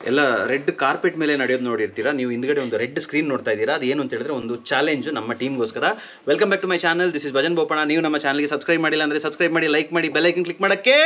ಎಲ್ಲ red carpet ಮೇಲೆ ನಡೆಯೋದು ನೋಡಿರ್ತೀರಾ ನೀವು ಹಿಂದ್ಗಡೆ ಒಂದು ರೆಡ್ ಸ್ಕ್ರೀನ್ ನೋಡ್ತಾ ಇದ್ದೀರಾ ಅದು ಏನು ಅಂತ ಹೇಳಿದ್ರೆ ಒಂದು ಚಾಲೆಂಜ್ ನಮ್ಮ ಟೀಮ್ಗೋಸ್ಕರ welcome back to my channel this is Bhajan Bopanna ನೀವು ನಮ್ಮ ಚಾನಲ್ಗೆ ಸಬ್ಸ್ಕ್ರೈಬ್ ಮಾಡಿಲ್ಲ ಅಂದರೆ ಸಬ್ಸ್ಕ್ರೈಬ್ ಮಾಡಿ ಲೈಕ್ ಮಾಡಿ ಬೆಲ್ ಐಕನ್ ಕ್ಲಿಕ್ ಮಾಡೋಕ್ಕೆ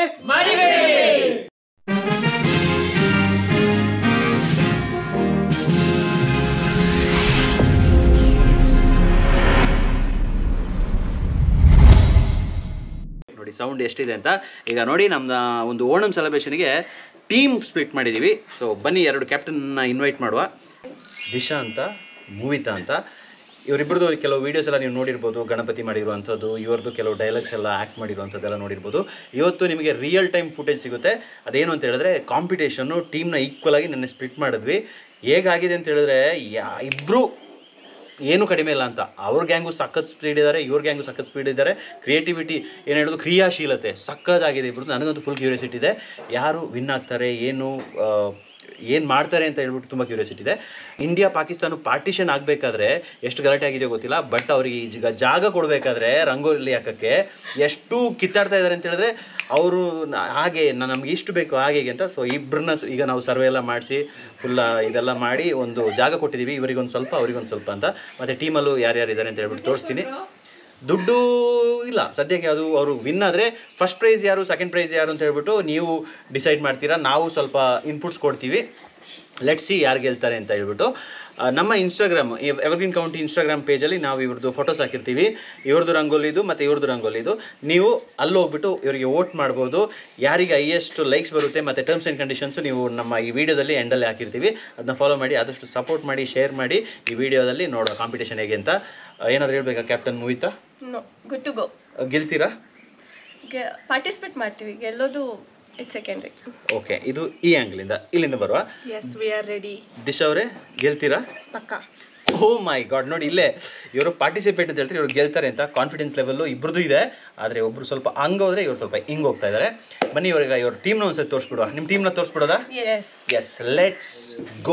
ನೋಡಿ ಸೌಂಡ್ ಎಷ್ಟಿದೆ ಅಂತ ಈಗ ನೋಡಿ ನಮ್ಮ ಒಂದು ಓಣಂ ಸೆಲೆಬ್ರೇಷನ್ಗೆ ಟೀಮ್ ಸ್ಪ್ಲಿಟ್ ಮಾಡಿದ್ದೀವಿ ಸೊ ಬನ್ನಿ ಎರಡು ಕ್ಯಾಪ್ಟನ್ನ ಇನ್ವೈಟ್ ಮಾಡುವ ದಿಶಾ ಅಂತ ಮೂವಿತಾ ಅಂತ ಇವರಿಬ್ಬರದು ಕೆಲವು ವೀಡಿಯೋಸ್ ಎಲ್ಲ ನೀವು ನೋಡಿರ್ಬೋದು ಗಣಪತಿ ಮಾಡಿರುವಂಥದ್ದು ಇವ್ರದ್ದು ಕೆಲವು ಡೈಲಾಗ್ಸ್ ಎಲ್ಲ ಆ್ಯಕ್ಟ್ ಮಾಡಿರುವಂಥದ್ದೆಲ್ಲ ನೋಡಿರ್ಬೋದು ಇವತ್ತು ನಿಮಗೆ ರಿಯಲ್ ಟೈಮ್ ಫುಟೇಜ್ ಸಿಗುತ್ತೆ ಅದೇನು ಅಂತ ಹೇಳಿದ್ರೆ ಕಾಂಪಿಟೇಷನ್ನು ಟೀಮ್ನ ಈಕ್ವಲ್ ಆಗಿ ನೆನ್ನೆ ಸ್ಪ್ಲಿಟ್ ಮಾಡಿದ್ವಿ ಹೇಗಾಗಿದೆ ಅಂತ ಹೇಳಿದ್ರೆ ಯಾ ಇಬ್ಬರು ಏನು ಕಡಿಮೆ ಇಲ್ಲ ಅಂತ ಅವ್ರ ಗ್ಯಾಂಗು ಸಖತ್ ಸ್ಪೀಡ್ ಇದ್ದಾರೆ ಇವ್ರ ಗ್ಯಾಂಗು ಸಖತ್ ಸ್ಪೀಡ್ ಇದ್ದಾರೆ ಕ್ರಿಯೇಟಿವಿಟಿ ಏನು ಹೇಳೋದು ಕ್ರಿಯಾಶೀಲತೆ ಸಖತ್ತಾಗಿದೆ ಇಬ್ಬರು ನನಗಂತೂ ಫುಲ್ ಕ್ಯೂರಿಯಾಸಿಟಿ ಇದೆ ಯಾರು ವಿನ್ ಆಗ್ತಾರೆ ಏನು ಏನು ಮಾಡ್ತಾರೆ ಅಂತ ಹೇಳ್ಬಿಟ್ಟು ತುಂಬ ಕ್ಯೂರಿಯಾಸಿಟಿ ಇದೆ ಇಂಡಿಯಾ ಪಾಕಿಸ್ತಾನ ಪಾರ್ಟಿಷನ್ ಆಗಬೇಕಾದ್ರೆ ಎಷ್ಟು ಗಲಾಟೆ ಆಗಿದೆಯೋ ಗೊತ್ತಿಲ್ಲ ಬಟ್ ಅವ್ರಿಗೆ ಈಗ ಜಾಗ ಕೊಡಬೇಕಾದ್ರೆ ರಂಗೋಲಿ ಹಾಕೋಕ್ಕೆ ಎಷ್ಟು ಕಿತ್ತಾಡ್ತಾ ಇದ್ದಾರೆ ಅಂತ ಹೇಳಿದ್ರೆ ಅವರು ಹಾಗೆ ನ- ನಮ್ಗೆ ಇಷ್ಟು ಬೇಕು ಹಾಗೆ ಹೀಗೆ ಅಂತ ಸೊ ಇಬ್ಬರನ್ನ ಈಗ ನಾವು ಸರ್ವೆ ಎಲ್ಲ ಮಾಡಿಸಿ ಫುಲ್ ಇದೆಲ್ಲ ಮಾಡಿ ಒಂದು ಜಾಗ ಕೊಟ್ಟಿದ್ದೀವಿ ಇವರಿಗೊಂದು ಸ್ವಲ್ಪ ಅವರಿಗೊಂದು ಸ್ವಲ್ಪ ಅಂತ ಮತ್ತು ಟೀಮಲ್ಲೂ ಯಾರ್ಯಾರು ಇದ್ದಾರೆ ಅಂತ ಹೇಳ್ಬಿಟ್ಟು ತೋರಿಸ್ತೀನಿ ದುಡ್ಡು ಇಲ್ಲ ಸದ್ಯಕ್ಕೆ ಅದು ಅವರು ವಿನ್ ಆದರೆ ಫಸ್ಟ್ ಪ್ರೈಸ್ ಯಾರು ಸೆಕೆಂಡ್ ಪ್ರೈಸ್ ಯಾರು ಅಂತ ಹೇಳ್ಬಿಟ್ಟು ನೀವು ಡಿಸೈಡ್ ಮಾಡ್ತೀರಾ ನಾವು ಸ್ವಲ್ಪ ಇನ್ಪುಟ್ಸ್ ಕೊಡ್ತೀವಿ ಲೆಟ್ ಸಿ ಯಾರು ಗೆಲ್ತಾರೆ ಅಂತ ಹೇಳ್ಬಿಟ್ಟು ಆ, ನಮ್ಮ ಇನ್ಸ್ಟಾಗ್ರಾಮ್ ಎವರ್ಗ್ರೀನ್ ಕೌಂಟಿ ಇನ್ಸ್ಟಾಗ್ರಾಮ್ ಪೇಜಲ್ಲಿ ನಾವು ಇವ್ರದ್ದು ಫೋಟೋಸ್ ಹಾಕಿರ್ತೀವಿ ಇವ್ರದ್ದು ರಂಗೋಲಿದು ಮತ್ತು ಇವ್ರದ್ದು ರಂಗೋಲಿದು ನೀವು ಅಲ್ಲಿ ಹೋಗ್ಬಿಟ್ಟು ಇವರಿಗೆ ವೋಟ್ ಮಾಡ್ಬೋದು ಯಾರಿಗೆ ಹೈಯೆಸ್ಟ್ ಲೈಕ್ಸ್ ಬರುತ್ತೆ ಮತ್ತು ಟರ್ಮ್ಸ್ ಆ್ಯಂಡ್ ಕಂಡೀಷನ್ಸು ನೀವು ನಮ್ಮ ಈ ವಿಡಿಯೋದಲ್ಲಿ ಎಂಡಲ್ಲಿ ಹಾಕಿರ್ತೀವಿ ಅದನ್ನ ಫಾಲೋ ಮಾಡಿ ಆದಷ್ಟು ಸಪೋರ್ಟ್ ಮಾಡಿ ಶೇರ್ ಮಾಡಿ ಈ ವಿಡಿಯೋದಲ್ಲಿ ನೋಡೋ ಕಾಂಪಿಟೇಷನ್ ಹೇಗೆ ಅಂತ ಏನಾದರೂ ಹೇಳ್ಬೇಕಾ captain Mohita no good to go ಗೆಲ್ತೀರಾ ಪಾರ್ಟಿಸಿಪೇಟ್ ಮಾಡ್ತೀವಿ ಗೆಲ್ಲೋದು ಇಟ್ಸ್ ಸೆಕೆಂಡ್ರಿ ಓಕೆ ಇದು ಈ ಆ್ಯಂಗ್ಲಿಂದ ಇಲ್ಲಿಂದ ಬರುವ yes we are ready Disha ಅವರೇ ಗೆಲ್ತೀರಾ ಪಕ್ಕ ಓ ಮೈ ಗಾಡ್ ನೋಡಿ ಇಲ್ಲೇ ಇವರು ಪಾರ್ಟಿಸಿಪೇಟ್ ಅಂತ ಹೇಳ್ತಾರೆ ಇವ್ರು ಗೆಲ್ತಾರೆ ಅಂತ ಕಾನ್ಫಿಡೆನ್ಸ್ ಲೆವೆಲ್ಲು ಇಬ್ಬರದು ಇದೆ ಆದರೆ ಒಬ್ರು ಸ್ವಲ್ಪ ಹಂಗೆ ಹೋದ್ರೆ ಇವ್ರು ಸ್ವಲ್ಪ ಹಿಂಗೆ ಹೋಗ್ತಾ ಇದ್ದಾರೆ ಬನ್ನಿ ಇವ್ರಿಗೆ ಇವ್ರ ಟೀಮ್ನ ಒಂದ್ಸತಿ ತೋರಿಸ್ಬಿಡುವ ನಿಮ್ಮ ಟೀಮ್ನ ತೋರಿಸ್ಬಿಡೋದಾ ಎಸ್ ಎಸ್ ಲೆಟ್ಸ್ ಗೋ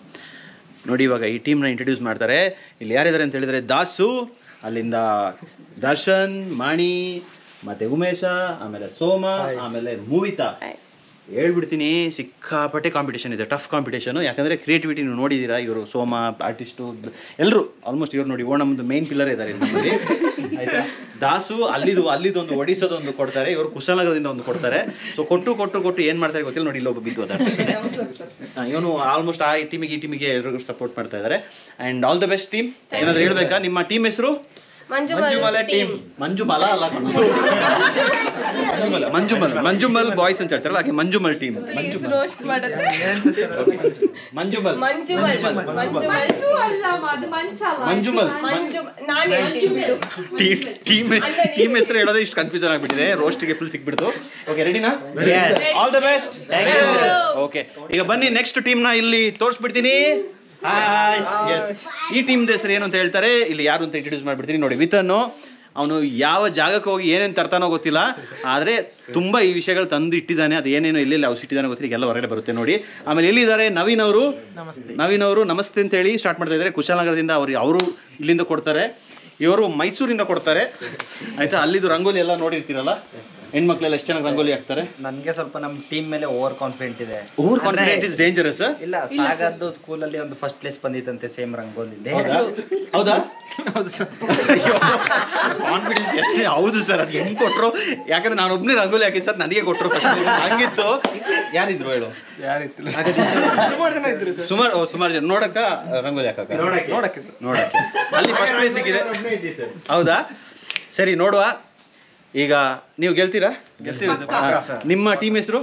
ನೋಡಿ ಇವಾಗ ಈ ಟೀಮ್ನ ಇಂಟ್ರೊಡ್ಯೂಸ್ ಮಾಡ್ತಾರೆ ಇಲ್ಲಿ ಯಾರಿದ್ದಾರೆ ಅಂತ ಹೇಳಿದ್ರೆ ದಾಸು ಅಲ್ಲಿಂದ ದರ್ಶನ್ ಮಣಿ ಮತ್ತೆ ಉಮೇಶ ಆಮೇಲೆ ಸೋಮ ಆಮೇಲೆ ಮೂವಿತಾ ಹೇಳ್ಬಿಡ್ತೀನಿ ಸಿಕ್ಕಾಪಟ್ಟೆ ಕಾಂಪಿಟೇಷನ್ ಇದೆ ಟಫ್ ಕಾಂಪಿಟೇಷನು ಯಾಕಂದರೆ ಕ್ರಿಯೇಟಿವಿಟಿ ನೀವು ನೋಡಿದ್ದೀರಾ ಇವರು ಸೋಮ ಆರ್ಟಿಸ್ಟು ಎಲ್ಲರೂ ಆಲ್ಮೋಸ್ಟ್ ಇವ್ರು ನೋಡಿ ಓಣಮ್ದು ಮೇನ್ ಪಿಲ್ಲರ್ ಇದ್ದಾರೆ ಇಲ್ಲಿ ನಮ್ಮಲ್ಲಿ ಆಯ್ತಾ ದಾಸು ಅಲ್ಲಿದು ಅಲ್ಲಿದೊಂದು ಒಡಿಸೋದೊಂದು ಕೊಡ್ತಾರೆ ಇವರು ಕುಶಲನಗರದಿಂದ ಒಂದು ಕೊಡ್ತಾರೆ ಸೊ ಕೊಟ್ಟು ಕೊಟ್ಟು ಕೊಟ್ಟು ಏನು ಮಾಡ್ತಾರೆ ಗೊತ್ತಿಲ್ಲ ನೋಡಿ ಇಲ್ಲೊಬ್ಬ ಬಿದ್ದು ಅದ ಇವನು ಆಲ್ಮೋಸ್ಟ್ ಆ ಟೀಮಿಗೆ ಈ ಟೀಮಿಗೆ ಎಲ್ರಿಗೂ ಸಪೋರ್ಟ್ ಮಾಡ್ತಾ ಇದ್ದಾರೆ and all the best team ಏನಾದ್ರು ಹೇಳ್ಬೇಕಾ ನಿಮ್ಮ ಟೀಮ್ ಹೆಸರು ಮಂಜುಮಲ್ ಟೀಮ್ ಮಂಜುಮಲ ಅಲ್ಲ ಕಣೋ. ಮಂಜುಮಲ್ ಮಂಜುಮಲ್ ಮಂಜುಮಲ್ ಬಾಯ್ಸ್ ಅಂತ ಹೇಳ್ತಾರಲ್ಲ ಹಾಗೆ ಮಂಜುಮಲ್ ಟೀಮ್ ಪ್ಲೀಸ್ ರೋಸ್ಟ್ ಮಾಡುತ್ತೆ ಮಂಜುಮಲ್ ಮಂಜುಮಲ್ ಮಂಜುಮಲ್ ಮಂಜುಮಲ್ ಮಂಜು ನಾನು ಹೇಳ್ತೀನಿ ಬಿಡು. ಟೀಮ್ ಟೀಮ್ ಟೀಮ್ ಹೆಸರು ಹೇಳೋದು ಇಷ್ಟು ಕನ್ಫ್ಯೂಷನ್ ಆಗ್ಬಿಟ್ಟಿದೆ ರೋಸ್ಟ್ಗೆ ಫುಲ್ ಸಿಕ್ಬಿಡ್ತು ಓಕೆ ರೆಡಿನಾ ಆಲ್ ದ ಬೆಸ್ಟ್ ಓಕೆ ಈಗ ಬನ್ನಿ ನೆಕ್ಸ್ಟ್ ಟೀಮ್ನ ಇಲ್ಲಿ ತೋರಿಸ್ಬಿಡ್ತೀನಿ ಹಾಯ್ ಎಸ್ ಈ ಟೀಮ್ ಹೆಸರು ಏನು ಅಂತ ಹೇಳ್ತಾರೆ ಇಲ್ಲಿ ಯಾರು ಅಂತ ಇಂಟ್ರೊಡ್ಯೂಸ್ ಮಾಡ್ಬಿಡ್ತೀನಿ ನೋಡಿ ವಿತನ್ನು ಅವನು ಯಾವ ಜಾಗಕ್ಕೆ ಹೋಗಿ ಏನೇನು ತರ್ತಾನೋ ಗೊತ್ತಿಲ್ಲ ಆದರೆ ತುಂಬ ಈ ವಿಷಯಗಳು ತಂದು ಇಟ್ಟಿದ್ದಾನೆ ಅದು ಏನೇನು ಎಲ್ಲೆಲ್ಲಿ ಔಷಧಿ ಇಟ್ಟಿದ್ದಾನೆ ಗೊತ್ತಿಲ್ಲ ಎಲ್ಲ ಹೊರಗಡೆ ಬರುತ್ತೆ ನೋಡಿ ಆಮೇಲೆ ಎಲ್ಲಿದ್ದಾರೆ ನವೀನ್ ಅವರು ನವೀನ್ ಅವರು ನಮಸ್ತೆ ಅಂತ ಹೇಳಿ ಸ್ಟಾರ್ಟ್ ಮಾಡ್ತಾ ಇದ್ದಾರೆ ಕುಶಾಲನಗರದಿಂದ ಅವರು ಅವರು ಇಲ್ಲಿಂದ ಕೊಡ್ತಾರೆ ಇವರು ಮೈಸೂರಿಂದ ಕೊಡ್ತಾರೆ ಆಯ್ತಾ ಅಲ್ಲಿದು ರಂಗೋಲಿ ಎಲ್ಲ ನೋಡಿರ್ತೀರಲ್ಲ ಹೆಣ್ಮಕ್ಳೆಲ್ಲ ಎಷ್ಟು ಚೆನ್ನಾಗಿ ರಂಗೋಲಿ ಹಾಕ್ತಾರೆ ನನ್ಗೆ ಸ್ವಲ್ಪ ನಮ್ಮ ಟೀಮ್ ಮೇಲೆ ಓವರ್ ಕಾನ್ಫಿಡೆಂಟ್ ಇದೆ ಓವರ್ ಕಾನ್ಫಿಡೆಂಟ್ ಇಸ್ ಡೇಂಜರಸ್ ಇಲ್ಲ ಸಾಗದ್ದು ಸ್ಕೂಲಲ್ಲಿ ಒಂದು ಫಸ್ಟ್ ಪ್ಲೇಸ್ ಬಂದಿತ್ತಂತೆ ಸೇಮ್ ರಂಗೋಲಿ ಹೌದಾ ಕಾನ್ಫಿಡೆನ್ಸ್ ಎಷ್ಟು ಹೌದು ಸರ್ ಅದು ಹೆಂಗ್ ಕೊಟ್ರು ಯಾಕಂದ್ರೆ ನಾನು ಒಬ್ಬನೇ ರಂಗೋಲಿ ಹಾಕಿದ್ ಸರ್ ನನಗೆ ಕೊಟ್ರು first place. ಹಂಗಿತ್ತು ಯಾರಿದ್ರು ಹೇಳು ಸುಮಾರು ಓ, ಸುಮಾರು ಜನ ನೋಡಕ್ಕ ರಂಗೋಲಿ ಹಾಕಕ್ಕ ನೋಡಕ್ಕೆ ನೋಡಕ್ಕೆ ಅಲ್ಲಿ ಫಸ್ಟ್ ಪ್ಲೇಸ್ ಸಿಕ್ಕಿದೆ ಹೌದಾ ಸರಿ ನೋಡುವ ಈಗ ನೀವು ಗೆಲ್ತೀರಾ ಹಾ. ನಿಮ್ಮ ಟೀಮ್ ಹೆಸರು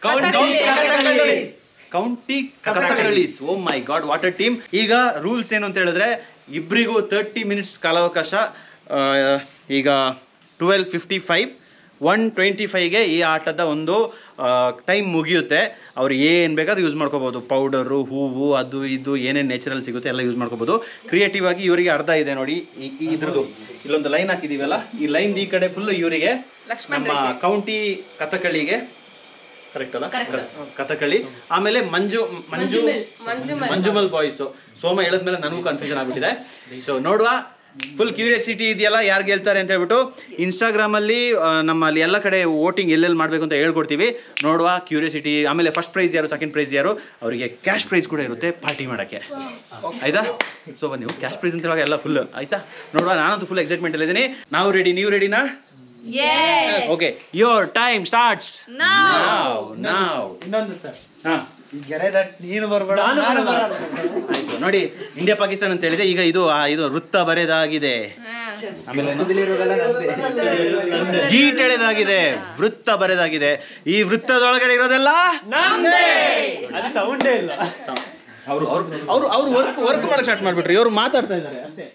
County Kathakalis oh my god water team ಈಗ ರೂಲ್ಸ್ ಏನು ಅಂತ ಹೇಳಿದ್ರೆ ಇಬ್ಬರಿಗೂ ತರ್ಟಿ ಮಿನಿಟ್ಸ್ ಕಾಲಾವಕಾಶ ಆ, ಈಗ twelve fifty five one twenty ಫೈವ್ಗೆ ಈ ಆಟದ ಒಂದು ಟೈಮ್ ಮುಗಿಯುತ್ತೆ ಅವ್ರು ಏನು ಬೇಕಾದ್ರೂ ಯೂಸ್ ಮಾಡ್ಕೋಬೋದು ಪೌಡರು ಹೂವು ಅದು ಇದು ಏನೇನು ನ್ಯಾಚುರಲ್ ಸಿಗುತ್ತೆ ಎಲ್ಲ ಯೂಸ್ ಮಾಡ್ಕೋಬೋದು ಕ್ರಿಯೇಟಿವ್ ಆಗಿ ಇವರಿಗೆ ಅರ್ಧ ಇದೆ ನೋಡಿ ಈ- ಈ ಇದ್ರದ್ದು ಇಲ್ಲೊಂದು ಲೈನ್ ಹಾಕಿದೀವಲ್ಲ ಈ ಲೈನ್ ಈ ಕಡೆ ಫುಲ್ ಇವರಿಗೆ ನಮ್ಮ ಕೌಂಟಿ ಕಥಕಳಿಗೆ ಕರೆಕ್ಟ್ ಅಲ್ಲ ಕಥಕಳಿ ಆಮೇಲೆ ಮಂಜು ಮಂಜು ಮಂಜುಮಲ್ ಮಂಜುಮಲ್ ಬಾಯ್ಸ್ ಸೋಮ ಹೇಳಿದ್ಮೇಲೆ ನನಗೂ ಕನ್ಫ್ಯೂಷನ್ ಆಗ್ಬಿಟ್ಟಿದೆ ಸೊ ನೋಡುವ ಫುಲ್ ಕ್ಯೂರಿಯಾಸಿಟಿ ಇದೆಯಲ್ಲ ಯಾರು ಗೆಲ್ತಾರೆ ಅಂತ ಹೇಳ್ಬಿಟ್ಟು ಇನ್ಸ್ಟಾಗ್ರಾಮಲ್ಲಿ ನಮ್ಮ ಅಲ್ಲಿ ಎಲ್ಲ ಕಡೆ ವೋಟಿಂಗ್ ಎಲ್ಲೆಲ್ಲಿ ಮಾಡಬೇಕು ಅಂತ ಹೇಳ್ಕೊಡ್ತೀವಿ ನೋಡುವ ಕ್ಯೂರಿಯಾಸಿಟಿ ಆಮೇಲೆ ಫಸ್ಟ್ ಪ್ರೈಸ್ ಯಾರು ಸೆಕೆಂಡ್ ಪ್ರೈಸ್ ಯಾರು ಅವರಿಗೆ ಕ್ಯಾಶ್ ಪ್ರೈಸ್ ಕೂಡ ಇರುತ್ತೆ ಪಾರ್ಟಿ ಮಾಡೋಕ್ಕೆ ಆಯ್ತಾ ಸೊ ಬನ್ನಿ ಕ್ಯಾಶ್ ಪ್ರೈಸ್ ಅಂತ ಹೇಳುವಾಗ ಎಲ್ಲ ಫುಲ್ ಆಯ್ತಾ ನೋಡುವ ನಾನಂತೂ ಫುಲ್ ಎಕ್ಸೈಟ್ಮೆಂಟ್ ಇದ್ದೀನಿ ನಾವು ರೆಡಿ ನೀವು ರೆಡಿನಾ ಓಕೆ ಯೋರ್ ಟೈಮ್ ಸ್ಟಾರ್ಟ್ಸ್ ನಾವ್ ನಾವ್ ಇನ್ನೊಂದು ಸರ್ ಹಾ ಈ ಗೆರೆ ನೀನು ಬರ್ಬೇಡ ನಾನು ಬರಲ್ಲ. ಆಯ್ತು ನೋಡಿ ಇಂಡಿಯಾ ಪಾಕಿಸ್ತಾನ ಅಂತ ಹೇಳಿದೆ ಈಗ ಇದು ಆ, ಇದು ವೃತ್ತ ಬರೆದಾಗಿದೆ ಆಮೇಲೆ ಮೊದಲಿರೋದೆಲ್ಲ ನಂದೇ. ಗೀಟ್ ಎಳೆದಾಗಿದೆ ವೃತ್ತ ಬರೆದಾಗಿದೆ ಈ ವೃತ್ತದೊಳಗಡೆ ಇರೋದೆಲ್ಲ ಅದು ಸೌಂಡೇ ಇಲ್ಲ ಅವರು ಅವರು ಅವರು ವರ್ಕ್ ವರ್ಕ್ ಮಾಡಕ್ ಸ್ಟಾರ್ಟ್ ಮಾಡ್ಬಿಟ್ರಿ ಇವರು ಮಾತಾಡ್ತಾ ಇದ್ದಾರೆ ಅಷ್ಟೇ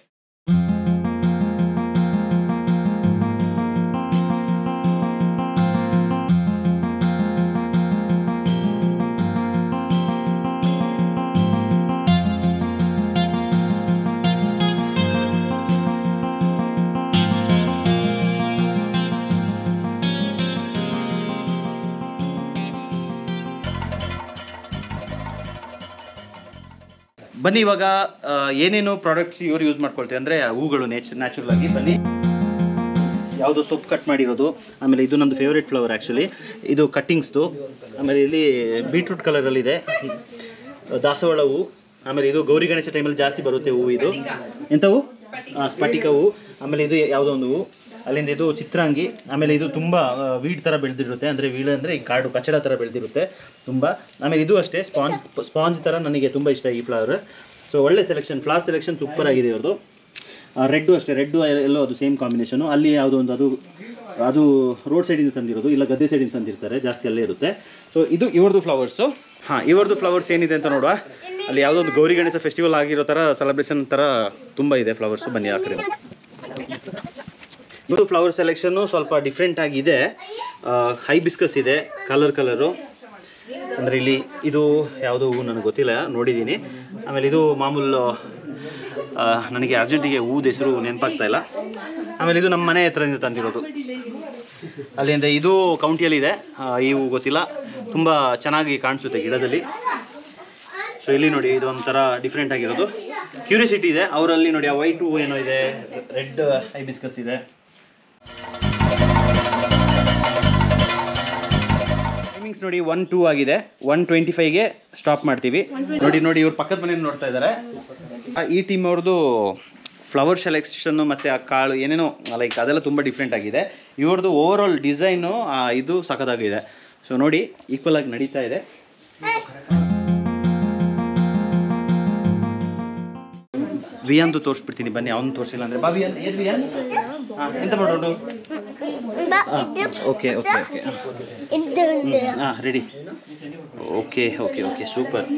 ಬನ್ನಿ ಇವಾಗ ಆ, ಏನೇನು ಪ್ರಾಡಕ್ಟ್ಸ್ ಇವ್ರು ಯೂಸ್ ಮಾಡ್ಕೊಳ್ತೀವಿ ಅಂದರೆ ಹೂಗಳು ನೇಚ್ ನ್ಯಾಚುರಲ್ ಆಗಿ ಬನ್ನಿ ಯಾವುದೋ ಸೊಪ್ಪು ಕಟ್ ಮಾಡಿರೋದು ಆಮೇಲೆ ಇದು ನಂದು ಫೇವ್ರೇಟ್ ಫ್ಲವರ್ ಆ್ಯಕ್ಚುಲಿ ಇದು ಕಟ್ಟಿಂಗ್ಸ್ದು ಆಮೇಲೆ ಇಲ್ಲಿ ಬೀಟ್ರೂಟ್ ಕಲರಲ್ಲಿದೆ ದಾಸವಾಳ ಹೂವು ಆಮೇಲೆ ಇದು ಗೌರಿ ಗಣೇಶ ಟೈಮಲ್ಲಿ ಜಾಸ್ತಿ ಬರುತ್ತೆ ಹೂವು ಇದು ಎಂಥ ಹೂವು ಆ, ಸ್ಫಟಿಕ ಹೂವು ಆಮೇಲೆ ಇದು ಯಾವುದೋ ಒಂದು ಹೂವು ಅಲ್ಲಿಂದ ಇದು ಚಿತ್ರಾಂಗಿ ಆಮೇಲೆ ಇದು ತುಂಬ ವೀಡ್ ಥರ ಬೆಳೆದಿರುತ್ತೆ ಅಂದರೆ ವೀಡ್ ಅಂದರೆ ಈ ಕಾಡು ಕಚಡ ಥರ ಬೆಳೆದಿರುತ್ತೆ ತುಂಬ ಆಮೇಲೆ ಇದು ಅಷ್ಟೇ ಸ್ಪಾಂಜ್ ಸ್ಪಾಂಜ್ ಥರ ನನಗೆ ತುಂಬ ಇಷ್ಟ ಈ ಫ್ಲವರ್ ಸೊ ಒಳ್ಳೆ ಸೆಲೆಕ್ಷನ್ ಫ್ಲವರ್ ಸೆಲೆಕ್ಷನ್ ಸೂಪರ್ ಆಗಿದೆ ಇವ್ರದ್ದು ರೆಡ್ಡು ಅಷ್ಟೇ ರೆಡ್ಡು ಎಲ್ಲೋ ಅದು ಸೇಮ್ ಕಾಂಬಿನೇಷನು ಅಲ್ಲಿ ಯಾವುದೋ ಒಂದು ಅದು ಅದು ರೋಡ್ ಸೈಡಿಂದ ತಂದಿರೋದು ಇಲ್ಲ ಗದ್ದೆ ಸೈಡಿಂದ ತಂದಿರ್ತಾರೆ ಜಾಸ್ತಿ ಅಲ್ಲೇ ಇರುತ್ತೆ ಸೊ ಇದು ಇವ್ರದ್ದು ಫ್ಲವರ್ಸು ಹಾಂ ಇವ್ರದ್ದು ಫ್ಲವರ್ಸ್ ಏನಿದೆ ಅಂತ ನೋಡುವ ಅಲ್ಲಿ ಯಾವುದೋ ಒಂದು ಗೌರಿ ಗಣೇಶ ಫೆಸ್ಟಿವಲ್ ಆಗಿರೋ ಥರ ಸೆಲೆಬ್ರೇಷನ್ ಥರ ತುಂಬ ಇದೆ ಫ್ಲವರ್ಸ್ ಬನ್ನಿ ಆ ಕಡೆ ಇದು ಫ್ಲವರ್ ಸೆಲೆಕ್ಷನ್ನು ಸ್ವಲ್ಪ ಡಿಫ್ರೆಂಟ್ ಆಗಿದೆ ಹೈಬಿಸ್ಕಸ್ ಇದೆ ಕಲರ್ ಕಲರು ಅಂದರೆ ಇಲ್ಲಿ ಇದು ಯಾವುದೋ ಹೂವು ನನಗೆ ಗೊತ್ತಿಲ್ಲ ನೋಡಿದ್ದೀನಿ ಆಮೇಲೆ ಇದು ಮಾಮೂಲು ಆ, ನನಗೆ ಅರ್ಜೆಂಟಿಗೆ ಹೂದ ಹೆಸರು ನೆನಪಾಗ್ತಾ ಇಲ್ಲ ಆಮೇಲೆ ಇದು ನಮ್ಮ ಮನೆ ಹತ್ರದಿಂದ ತಂದಿರೋದು ಅಲ್ಲಿಂದ ಇದು ಕೌಂಟಿಯಲ್ಲಿದೆ ಆ, ಈ ಹೂವು ಗೊತ್ತಿಲ್ಲ ತುಂಬ ಚೆನ್ನಾಗಿ ಕಾಣಿಸುತ್ತೆ ಗಿಡದಲ್ಲಿ ಸೊ ಇಲ್ಲಿ ನೋಡಿ ಇದು ಒಂಥರ ಡಿಫ್ರೆಂಟ್ ಆಗಿರೋದು ಕ್ಯೂರಿಯಾಸಿಟಿ ಇದೆ ಅವರಲ್ಲಿ ನೋಡಿ ಆ ವೈಟ್ ಹೂವು ಏನೋ ಇದೆ ರೆಡ್ ಹೈಬಿಸ್ಕಸ್ ಇದೆ ಟೈಮಿಂಗ್ಸ್ ನೋಡಿ ಒನ್ ಟೂ ಆಗಿದೆ ಒನ್ ಟ್ವೆಂಟಿ ಫೈವ್ಗೆ ಸ್ಟಾಪ್ ಮಾಡ್ತೀವಿ ನೋಡಿ ನೋಡಿ ಇವ್ರ ಪಕ್ಕದ ಮನೆ ನೋಡ್ತಾ ಇದ್ದಾರೆ ಈ ಟೀಮ್ ಅವ್ರದ್ದು ಫ್ಲವರ್ ಸೆಲೆಕ್ಷನ್ನು ಮತ್ತು ಆ ಕಾಳು ಏನೇನೋ ಲೈಕ್ ಅದೆಲ್ಲ ತುಂಬ ಡಿಫ್ರೆಂಟ್ ಆಗಿದೆ ಇವ್ರದ್ದು ಓವರ್ ಆಲ್ ಡಿಸೈನು ಇದು ಸಖತ್ತಾಗಿದೆ ಸೊ ನೋಡಿ ಈಕ್ವಲ್ ಆಗಿ ನಡೀತಾ ಇದೆ ವಿಯನ್ದು ತೋರಿಸ್ಬಿಡ್ತೀನಿ ಬನ್ನಿ ಅವ್ನು ತೋರಿಸಿಲ್ಲ ಅಂದರೆ ಬಾ ವಿಯನ್ ಏದು ವಿಯನ್ ಹಾಂ ಎಂತ ಮಾಡೋದು ಓಕೆ ಓಕೆ ಓಕೆ ಹಾಂ ready okay okay okay super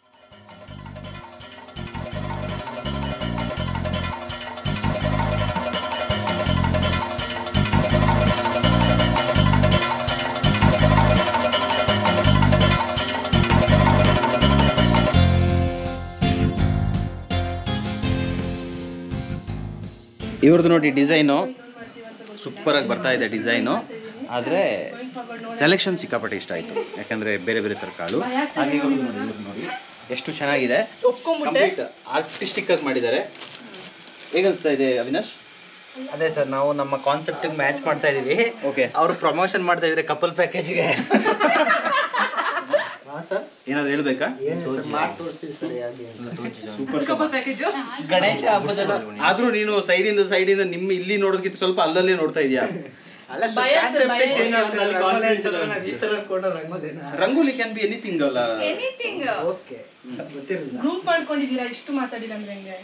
ಇವ್ರದ್ದು ನೋಡಿ ಡಿಸೈನು ಸೂಪರಾಗಿ ಬರ್ತಾ ಇದೆ ಡಿಸೈನು ಆದರೆ ಸೆಲೆಕ್ಷನ್ ಸಿಕ್ಕಾಪಟ್ಟೆ ಇಷ್ಟ ಆಯಿತು ಯಾಕಂದರೆ ಬೇರೆ ಬೇರೆ ಥರ ಕಾಳು ಹಾಗೆ ಇವ್ರದ್ದು ನೋಡಿ ಇವ್ರದ್ದು ನೋಡಿ ಎಷ್ಟು ಚೆನ್ನಾಗಿದೆ ಕಂಪ್ಲೀಟ್ ಆರ್ಟಿಸ್ಟಿಕ್ ಆಗಿ ಮಾಡಿದ್ದಾರೆ ಹೇಗನ್ಸ್ತಾ ಇದೆ ಅವಿನಾಶ್ ಅದೇ ಸರ್ ನಾವು ನಮ್ಮ ಕಾನ್ಸೆಪ್ಟ್ ಮ್ಯಾಚ್ ಮಾಡ್ತಾ ಇದೀವಿ ಓಕೆ ಅವರು ಪ್ರಮೋಷನ್ ಮಾಡ್ತಾ ಇದ್ರೆ ಕಪಲ್ ಪ್ಯಾಕೇಜ್ಗೆ ಸರ್ ಏನಾದ್ರು ಹೇಳ್ಬೇಕಾ ಗಣೇಶ ಹಬ್ಬದ ಆದ್ರೂ ನೀನು ಸೈಡಿಂದ ಸೈಡಿಂದ ನಿಮ್ಮ ಇಲ್ಲಿ ನೋಡೋದಕ್ಕಿಂತ ಸ್ವಲ್ಪ ಅಲ್ಲಲ್ಲಿ ನೋಡ್ತಾ ಇದೀಯಾ ಅಲ್ಲ ಭಯ sir, ಭಯ. ಚೇಂಜ್ ಆಗುತ್ತೆ ಅಲ್ಲಿ confidence ಅಲ್ಲ. ಈ ತರ ಅನ್ಕೊಂಡ್ರೆ ರಂಗೋಲಿನಾ? ರಂಗೋಲಿ ಕ್ಯಾನ್ ಬಿ ಎನಿಥಿಂಗ್ ಅಲ್ಲ ಓಕೆ ಗೊತ್ತಿರಲಿಲ್ಲ ಗ್ರೂಪ್ ಮಾಡ್ಕೊಂಡಿದ್ದೀರಾ ಇಷ್ಟು ಮಾತಾಡಿಲ್ಲ ಅಂದ್ರೆ ಹೆಂಗೆ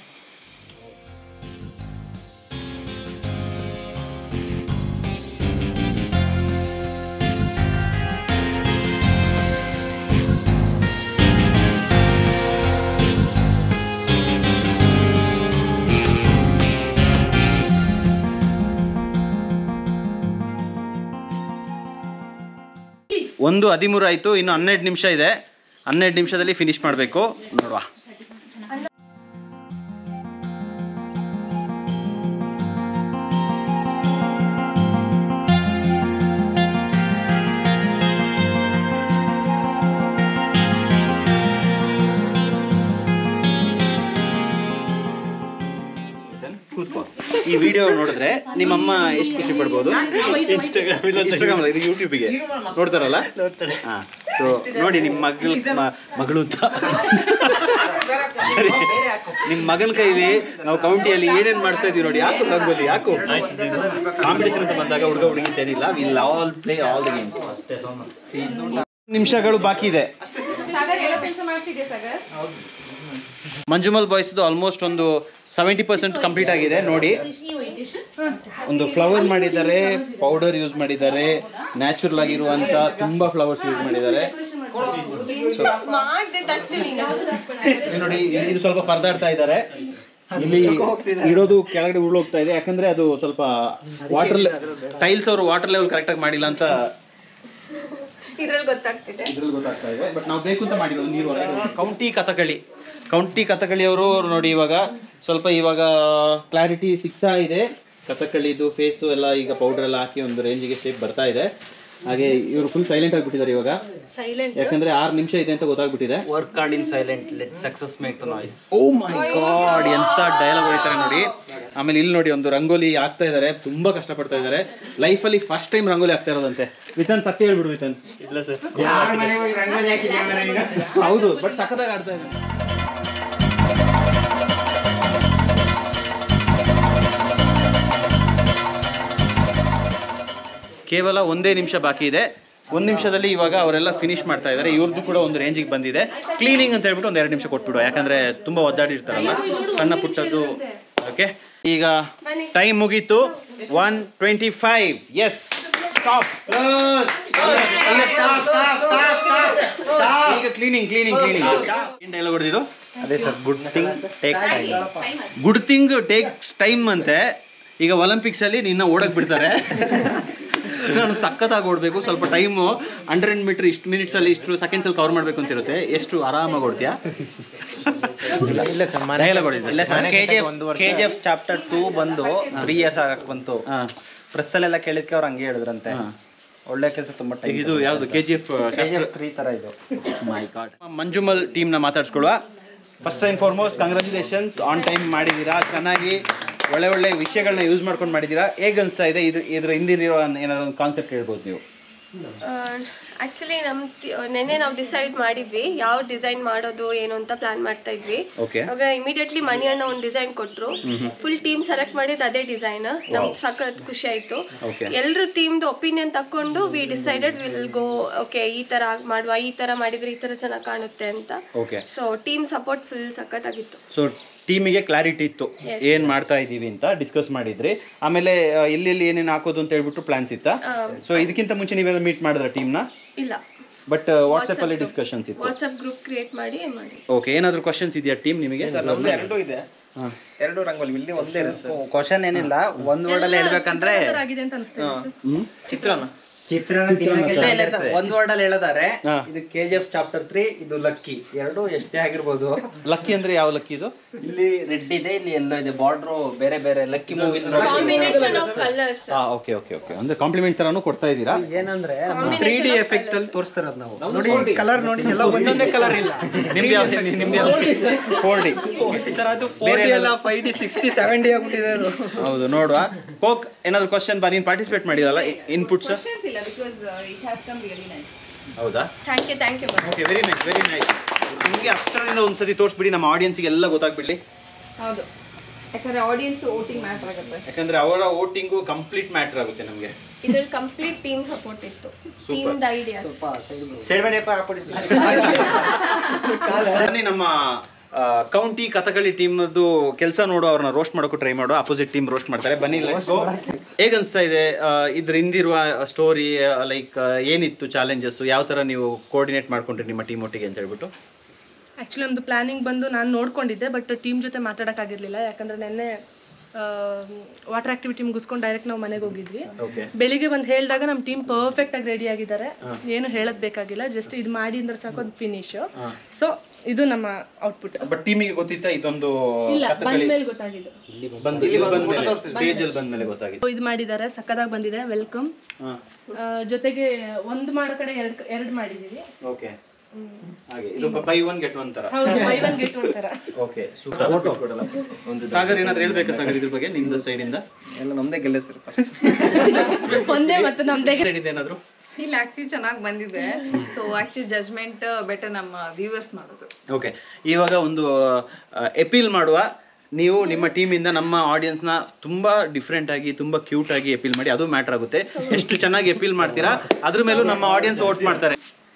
ಒಂದು ಹದಿಮೂರು ಆಯಿತು ಇನ್ನು ಹನ್ನೆರಡು ನಿಮಿಷ ಇದೆ ಹನ್ನೆರಡು ನಿಮಿಷದಲ್ಲಿ ಫಿನಿಶ್ ಮಾಡಬೇಕು ನೋಡುವ ಕೂತ್ಕೋ ಈ ವಿಡಿಯೋ ನೋಡಿದ್ರೆ ನಿಮ್ಮಮ್ಮ ಎಷ್ಟು ಖುಷಿ ಪಡ್ಬೋದು ಇನ್ಸ್ಟಾಗ್ರಾಮ್ ಇದು ಯೂಟ್ಯೂಬಿಗೆ ನೋಡ್ತಾರಲ್ಲ ಹಾ ಸೊ ನೋಡಿ ನಿಮ್ಮ ಮಗಳು ಮ- ಮಗಳು ಅಂತ ಸರಿ ನಿಮ್ಮ ಮಗನ ಕೈಲಿ ನಾವು ಕೌಂಟಿಯಲ್ಲಿ ಏನೇನ್ ಮಾಡ್ತಾ ಇದೀವಿ ನೋಡಿ ಯಾಕೋ ರಂಗೋಲಿ ಯಾಕೋ ಕಾಂಪಿಟೇಷನ್ ಅಂತ ಬಂದಾಗ ಹುಡುಗ ಹುಡುಗಿ ಅಂತ ಏನಿಲ್ಲ will all play all the games ನಿಮಿಷಗಳು ಬಾಕಿ ಇದೆ ಸಾಗರ್ ಏನೋ ಕೆಲಸ ಮಾಡ್ತಿದ್ದೆ ಸಾಗರ್ ಮಂಜುಮಲ್ ಬಾಯ್ಸ್ದು ಆಲ್ಮೋಸ್ಟ್ ಒಂದು ಸೆವೆಂಟಿ ಪರ್ಸೆಂಟ್ ಕಂಪ್ಲೀಟ್ ಆಗಿದೆ ನೋಡಿ ಒಂದು ಫ್ಲವರ್ ಮಾಡಿದ್ದಾರೆ ಪೌಡರ್ ಯೂಸ್ ಮಾಡಿದ್ದಾರೆ ನ್ಯಾಚುರಲ್ ಆಗಿರುವಂತ ತುಂಬಾ ಫ್ಲವರ್ಸ್ ಯೂಸ್ ಮಾಡಿದ್ದಾರೆ ಇಲ್ಲಿ ನೋಡಿ ಇದು- ಇದು ಸ್ವಲ್ಪ ಪರದಾಡ್ತಾ ಇದ್ದಾರೆ ಇಲ್ಲಿ ಇಡೋದು ಕೆಳಗಡೆ ಉರುಳೋಗ್ತಾ ಇದೆ ಯಾಕಂದ್ರೆ ಅದು ಸ್ವಲ್ಪ ವಾಟರ್ ಟೈಲ್ಸ್ ಅವರು ವಾಟರ್ ಲೆವೆಲ್ ಕರೆಕ್ಟಾಗಿ ಮಾಡಿಲ್ಲ ಅಂತ ಇದ್ರಲ್ಲಿ ಗೊತ್ತಾಗ್ತಿದೆ ಇದ್ರಲ್ಲಿ ಗೊತ್ತಾಗ್ತಾ ಇದೆ ಬಟ್ ನಾವು ಬೇಕು ಅಂತ ಮಾಡಿರೋದು ನೀರು ಹೊರಗಡೆ ಕೌಂಟಿ ಕಥಕಳಿ ಕೌಂಟಿ ಕಥಕಳಿ ಅವರು ನೋಡಿ ಇವಾಗ ಸ್ವಲ್ಪ ಇವಾಗ ಕ್ಲಾರಿಟಿ ಸಿಗ್ತಾ ಇದೆ ಕಥಕಳಿದು ಫೇಸು ಎಲ್ಲ ಈಗ ಪೌಡರ್ ಎಲ್ಲ ಹಾಕಿ ಒಂದು ರೇಂಜಿಗೆ ಶೇಪ್ ಬರ್ತಾ ಇದೆ ಹಾಗೆ ಇವರು ಫುಲ್ ಸೈಲೆಂಟ್ ಆಗಿಬಿಟ್ಟಿದ್ದಾರೆ ಇವಾಗ ಸೈಲೆಂಟ್ ಯಾಕಂದ್ರೆ ಆರು ನಿಮಿಷ ಇದೆ ಅಂತ ಗೊತ್ತಾಗ್ಬಿಟ್ಟಿದೆ work hard in silent let success make the noise oh my god ಎಂತ ಡೈಲಾಗ್ ಹೊಡಿತಾರೆ ನೋಡಿ ಆಮೇಲೆ ಇಲ್ಲಿ ನೋಡಿ ಒಂದು ರಂಗೋಲಿ ಹಾಕ್ತಾ ಇದ್ದಾರೆ ತುಂಬಾ ಕಷ್ಟಪಡ್ತಾ ಇದ್ದಾರೆ ಲೈಫಲ್ಲಿ ಫಸ್ಟ್ ಟೈಮ್ ರಂಗೋಲಿ ಹಾಕ್ತಾ ಇರೋದಂತೆ ವಿತನ್ ಸತ್ಯ ಹೇಳ್ಬಿಡು ವಿತನ್ ಇಲ್ಲ ಸರ್ ಹೌದು ಬಟ್ ಸಖತ್ತಾಗಿ ಆಡ್ತಾ ಇದ್ದಾರೆ ಕೇವಲ ಒಂದೇ ನಿಮಿಷ ಬಾಕಿ ಇದೆ ಒಂದು ನಿಮಿಷದಲ್ಲಿ ಇವಾಗ ಅವರೆಲ್ಲ ಫಿನಿಶ್ ಮಾಡ್ತಾ ಇದ್ದಾರೆ ಇವ್ರದ್ದು ಕೂಡ ಒಂದು ರೇಂಜಿಗೆ ಬಂದಿದೆ ಕ್ಲೀನಿಂಗ್ ಅಂತ ಹೇಳ್ಬಿಟ್ಟು ಒಂದು ಎರಡು ನಿಮಿಷ ಕೊಟ್ಬಿಡು ಯಾಕಂದ್ರೆ ತುಂಬಾ ಒದ್ದಾಡಿರ್ತಾರಲ್ಲ ಸಣ್ಣ ಪುಟ್ಟದ್ದು ಓಕೆ ಈಗ ಟೈಮ್ ಮುಗೀತು one twenty five yes stop ಈಗ ಕ್ಲೀನಿಂಗ್ ಕ್ಲೀನಿಂಗ್ ಕ್ಲೀನಿಂಗ್ ಏನು ಡೈಲಾಗ್ ಹೊಡೆದಿದ್ದು ಅದೇ sir good thing take time good thing takes time ಅಂತೆ ಈಗ ಒಲಿಂಪಿಕ್ಸ್ ಅಲ್ಲಿ ನಿನ್ನ ಓಡಕ್ ಬಿಡ್ತಾರೆ ನಾನು ಸಖತ್ತಾಗಿ ಓಡಬೇಕು ಸ್ವಲ್ಪ ಟೈಮು ಹಂಡ್ರೆಡ್ ಮೀಟರ್ ಇಷ್ಟು ಮಿನಿಟ್ಸ್ ಅಲ್ಲಿ ಇಷ್ಟು ಸೆಕೆಂಡ್ಸ್ ಅಲ್ಲಿ ಕವರ್ ಮಾಡ್ಬೇಕು ಅಂತ ಇರುತ್ತೆ ಎಷ್ಟು ಆರಾಮಾಗಿ ಓಡ್ತೀಯಾ ಇಲ್ಲ ಸರ್ Dialogue ಹೊಡಿದೆ. ಇಲ್ಲ sir K G F K G F chapter two ಬಂದು ತ್ರೀ ಇಯರ್ಸ್ ಆಗಕ್ ಬಂತು ಹಾ. ಪ್ರೆಸ್ ಅಲ್ಲೆಲ್ಲ ಕೇಳಿದ್ಕೆ ಅವ್ರು ಹಂಗೆ ಹೇಳಿದ್ರಂತೆ ಹಾ. ಒಳ್ಳೆ ಕೆಲಸ ತುಂಬಾ ಈಗ ಟೈಮ್ ಇದು ಯಾವುದು K G F K G F three ತರ ಇದು ಮೈ ಗಾಡ್ ಮಂಜುಮಲ್ ಟೀಮ್ನ ಮಾತಾಡ್ಸ್ಕೊಳುವ first and foremost congratulations on time ಮಾಡಿದ್ದೀರಾ ಚೆನ್ನಾಗಿ ಒಳ್ಳೆ ಒಳ್ಳೆ ವಿಷಯಗಳನ್ನ ಯೂಸ್ ಮಾಡ್ಕೊಂಡು ಮಾಡಿದ್ದೀರಾ ಹೇಗೆ ಅನಿಸ್ತಾ ಇದೆ ಇದು ಇದ್ರ ಹಿಂದಿರೋ ಏನಾದ್ರು ಒಂದು ಕಾನ್ಸೆಪ್ಟ್ ಹೇಳ್ಬೋದು ನೀವು ಆಕ್ಚುಲಿ ನಮ್ ನೆನ್ನೆ ನಾವು ಡಿಸೈಡ್ ಮಾಡಿದ್ವಿ ಯಾವ ಡಿಸೈನ್ ಮಾಡೋದು ಏನು ಅಂತ ಪ್ಲಾನ್ ಮಾಡ್ತಾ ಇದ್ವಿ ಓಕೆ ಅವಾಗ ಇಮಿಡಿಯೇಟ್ಲಿ ಮನಿ ಅಣ್ಣ ಒಂದು ಡಿಸೈನ್ ಕೊಟ್ರು ಫುಲ್ ಟೀಮ್ ಸೆಲೆಕ್ಟ್ ಮಾಡಿದ್ದು ಅದೇ ಡಿಸೈನ್ ನಮ್ಗೆ ಸಖತ್ ಖುಷಿ ಆಯ್ತು Okay. ಎಲ್ರು ಟೀಮ್ದು ಒಪಿನಿಯನ್ ತಕೊಂಡು we decided will go okay ಈ ತರ ಮಾಡುವ ಈ ತರ ಮಾಡಿದ್ರೆ ಈ ತರ ಚೆನ್ನಾಗಿ ಕಾಣುತ್ತೆ ಅಂತ okay so team support full ಸಖತ್ತಾಗಿತ್ತು ಸೊ ಟೀಮಿಗೆ ಕ್ಲಾರಿಟಿ ಇತ್ತು ಏನು ಮಾಡ್ತಾ ಇದ್ದೀವಿ ಅಂತ ಡಿಸ್ಕಸ್ ಮಾಡಿದ್ರಿ ಆಮೇಲೆ ಆ, ಎಲ್ಲೆಲ್ಲಿ ಏನೇನು ಹಾಕೋದು ಅಂತ ಹೇಳ್ಬಿಟ್ಟು ಪ್ಲಾನ್ಸ್ ಇತ್ತಾ ಸೊ ಇದಕ್ಕಿಂತ ಮುಂಚೆ ನೀವೆಲ್ಲ ಮೀಟ್ ಮಾಡಿದ್ರ ಟೀಮ್ನ ಇಲ್ಲ ಬಟ್ ವಾಟ್ಸಪ್ಪಲ್ಲಿ ಡಿಸ್ಕಷನ್ಸ್ ಇತ್ತು ವಾಟ್ಸಪ್ ಗ್ರೂಪ್ ಕ್ರಿಯೇಟ್ ಮಾಡಿ ಮಾಡಿ ಓಕೆ ಏನಾದರೂ ಕ್ವಶನ್ಸ್ ಇದೆಯಾ ಟೀಮ್ ನಿಮಗೆ ಎರಡು ಇದೆ ಎರಡು ರಂಗೋಲಿ ಇಲ್ಲಿ ಒಂದೇ ಕ್ವಶನ್ ಏನಿಲ್ಲ ಒಂದ್ ವರ್ಡ್ ಅಲ್ಲಿ ಹೇಳ್ಬೇಕಂದ್ರೆ ಆಗಿದೆ ಅಂತ ಅನಿಸ್ತಾ ಹ್ಞೂ ಚಿತ್ರಾನ್ನ ಇಲ್ಲ ಸರ್ ಒಂದ್ ವರ್ಡ್ ಅಲ್ಲಿ ಹೇಳದಾರೆ ಹಾ. ಇದು K G F chapter three ಇದು ಲಕ್ಕಿ ಎರಡು ಎಷ್ಟೇ ಆಗಿರ್ಬೋದು ಲಕ್ಕಿ ಅಂದರೆ ಯಾವ ಲಕ್ಕಿ ಇದು ಇಲ್ಲಿ ರೆಡ್ ಇದೆ ಇಲ್ಲಿ ಎಲ್ಲೋ ಇದೆ ಬಾರ್ಡ್ರು ಬೇರೆ ಬೇರೆ lucky movie combination of colours ಹಾಂ ಓಕೆ ಓಕೆ ಓಕೆ ಅಂದರೆ ಕಾಂಪ್ಲಿಮೆಂಟ್ ಥರನೂ ಕೊಡ್ತಾ ಇದ್ದೀರಾ ಏನಂದ್ರೆ ತ್ರೀ ಡಿ ಎಫೆಕ್ಟ್ ಅಲ್ಲಿ ತೋರಿಸ್ತಾರದ್ ನಾವು ನೋಡಿ ಕಲರ್ ನೋಡಿ ಎಲ್ಲ ಒಂದೊಂದೇ ಕಲರ್ ಇಲ್ಲ ನಿಮ್ದು ಯಾವ್ದು ನಿಮ್ದು ಯಾವ್ದು ಫೋರ್ ಡಿ ಸರ್ ಅದು ಫೋರ್ ಡಿ ಎಲ್ಲ five D sixty seven D ಆಗ್ಬಿಟ್ಟಿದೆ ಅದು ಹೌದು ನೋಡುವ ಕೋಕ್ ಏನಾದ್ರು ಕ್ವಶನ್ ಬಾ ನೀನು ಪಾರ್ಟಿಸಿಪೇಟ್ ಮಾಡಿದಲ್ಲ ಇನ್ಪುಟ್ಸ್ ಕ್ವಶನ್ಸ್ ಇಲ್ಲ because it has come really nice ಹೌದಾ thank you thank you okay very nice very nice ನಿಮಗೆ ಅಷ್ಟರಿಂದ ಒಂದ್ಸತಿ ತೋರಿಸ್ಬಿಡಿ ನಮ್ಮ ಆಡಿಯನ್ಸ್ಗೆ ಎಲ್ಲ ಗೊತ್ತಾಗ್ಬಿಡ್ಲಿ ಹೌದು ಯಾಕಂದ್ರೆ ಆಡಿಯನ್ಸ್ ವೋಟಿಂಗ್ ಮ್ಯಾಟರ್ ಆಗುತ್ತೆ ಯಾಕಂದ್ರೆ ಅವರ ವೋಟಿಂಗು ಕಂಪ್ಲೀಟ್ ಮ್ಯಾಟರ್ ಆಗುತ್ತೆ ನಮಗೆ ಇದ್ರಲ್ಲಿ ಕಂಪ್ಲೀಟ್ ಟೀಮ್ ಸಪೋರ್ಟ್ ಇತ್ತು ಟೀಮ್ ಐಡಿಯಾ ಬನ್ನಿ ನಮ್ಮ ಕೌಂಟಿ ಕಥಕಳಿ ಟೀಮ್ದು ಕೆಲಸ ನೋಡು ಅವ್ರನ್ನ ರೋಸ್ಟ್ ಮಾಡೋಕೆ ಟ್ರೈ ಮಾಡು ಅಪೋಸಿಟ್ ಟೀಮ್ ರೋಸ್ಟ್ ಮಾಡ್ತಾರೆ ಬನ್ನಿ ಲೆಟ್ಸ್ ಗೋ ಹೇಗೆ ಅನಿಸ್ತಾ ಇದೆ ಆ, ಇದ್ರ ಹಿಂದಿರುವ ಸ್ಟೋರಿ ಲೈಕ್ ಏನಿತ್ತು ಚಾಲೆಂಜಸ್ ಯಾವ ಥರ ನೀವು ಕೋಆರ್ಡಿನೇಟ್ ಮಾಡ್ಕೊಂಡ್ರಿ ನಿಮ್ಮ ಟೀಮ್ ಒಟ್ಟಿಗೆ ಅಂತ ಹೇಳ್ಬಿಟ್ಟು ಆ್ಯಕ್ಚುಲಿ ನಮ್ಮದು ಪ್ಲಾನಿಂಗ್ ಬಂದು ನಾನು ನೋಡ್ಕೊಂಡಿದ್ದೆ ಬಟ್ ಟೀಮ್ ಜೊತೆ ಮಾತಾಡೋಕ್ಕಾಗಿರಲಿಲ್ಲ ಯಾಕಂದರೆ ನೆನ್ನೆ ವಾಟರ್ ಆಕ್ಟಿವಿಟಿ ಮುಗಿಸ್ಕೊಂಡು ಡೈರೆಕ್ಟ್ ನಾವು ಮನೆಗೆ ಹೋಗಿದ್ವಿ ಓಕೆ ಬೆಳಿಗ್ಗೆ ಬಂದು ಹೇಳಿದಾಗ ನಮ್ಮ ಟೀಮ್ ಪರ್ಫೆಕ್ಟ್ ಆಗಿ ರೆಡಿ ಆಗಿದ್ದಾರೆ ಏನು ಹೇಳೋದು ಬೇಕಾಗಿಲ್ಲ ಜಸ್ಟ್ ಇದು ಮಾಡಿ ಅಂದ್ರೆ ಸಾಕು ಒಂದು ಫಿನಿಶ್ ಸೊ ಇದು ನಮ್ಮ ಔಟ್ಪುಟ್ ಬಟ್ ಟೀಮಿಗೆ ಗೊತ್ತಿತ್ತಾ ಇದೊಂದು ಇಲ್ಲ ಕಥಕಳಿ ಬಂದ್ಮೇಲೆ ಗೊತ್ತಾಗಿದ್ದು ಬಂದು ಇಲ್ಲಿ ಬಂದ್ಮೇಲೆ ಸ್ಟೇಜ್ ಅಲ್ಲಿ ಬಂದ್ಮೇಲೆ ಗೊತ್ತಾಗಿದೆ ಇದು ಮಾಡಿದ್ದಾರೆ ಸಕ್ಕದಾಗಿ ಬಂದಿದೆ ವೆಲ್ಕಮ್ ಹಾಂ ಜೊತೆಗೆ ಒಂದು ಮಾಡೋ ಕಡೆ ಎರಡು ಎರಡು ಮಾಡಿದ್ದೀವಿ ಓಕೆ ಹಾಗೆ ಇದು ಬೈ ಒನ್ ಗೆಟ್ ಒನ್ ತರ ಹೌದು ಬೈ ಒನ್ ಗೆಟ್ ಒನ್ ತರ ಓಕೆ ಸಾಗರ್ ಏನಾದ್ರು ಹೇಳ್ಬೇಕಾ ಸಾಗರ್ ಇದ್ರ ಬಗ್ಗೆ ನಿಮ್ದು ಸೈಡ್ ಇಂದ ಎಲ್ಲ ನಮ್ದೇ ಗೆಲ್ಲಿಸಿರುತ್ತೆ ಒಂದೇ ಮತ್ತು ನಮ್ದೇ Side ಇಂದ ಏನಾದ್ರು ಇಲ್ಲ ಆಕ್ಚುಲಿ ಚೆನ್ನಾಗಿ ಬಂದಿದೆ ಸೊ ಆಕ್ಚುಲಿ ಜಜ್ಮೆಂಟ್ ಬೆಟರ್ ನಮ್ಮ ವ್ಯೂವರ್ಸ್ ಮಾಡೋದು ಓಕೆ ಇವಾಗ ಒಂದು ಎಪೀಲ್ ಮಾಡುವ ನೀವು ನಿಮ್ಮ ಟೀಮಿಂದ ನಮ್ಮ ಆಡಿಯನ್ಸ್ನ ತುಂಬ ಡಿಫ್ರೆಂಟ್ ಆಗಿ ತುಂಬ ಕ್ಯೂಟ್ ಆಗಿ ಎಪೀಲ್ ಮಾಡಿ ಅದು ಮ್ಯಾಟರ್ ಆಗುತ್ತೆ ಎಷ್ಟು ಚೆನ್ನಾಗಿ ಎಪೀಲ್ ಮಾಡ್ತೀರಾ ಅದ್ರ ಮೇಲೂ ನಮ್ಮ ಆಡಿಯನ್ಸ್ ವೋಟ್ ಮಾಡ್ತಾರೆ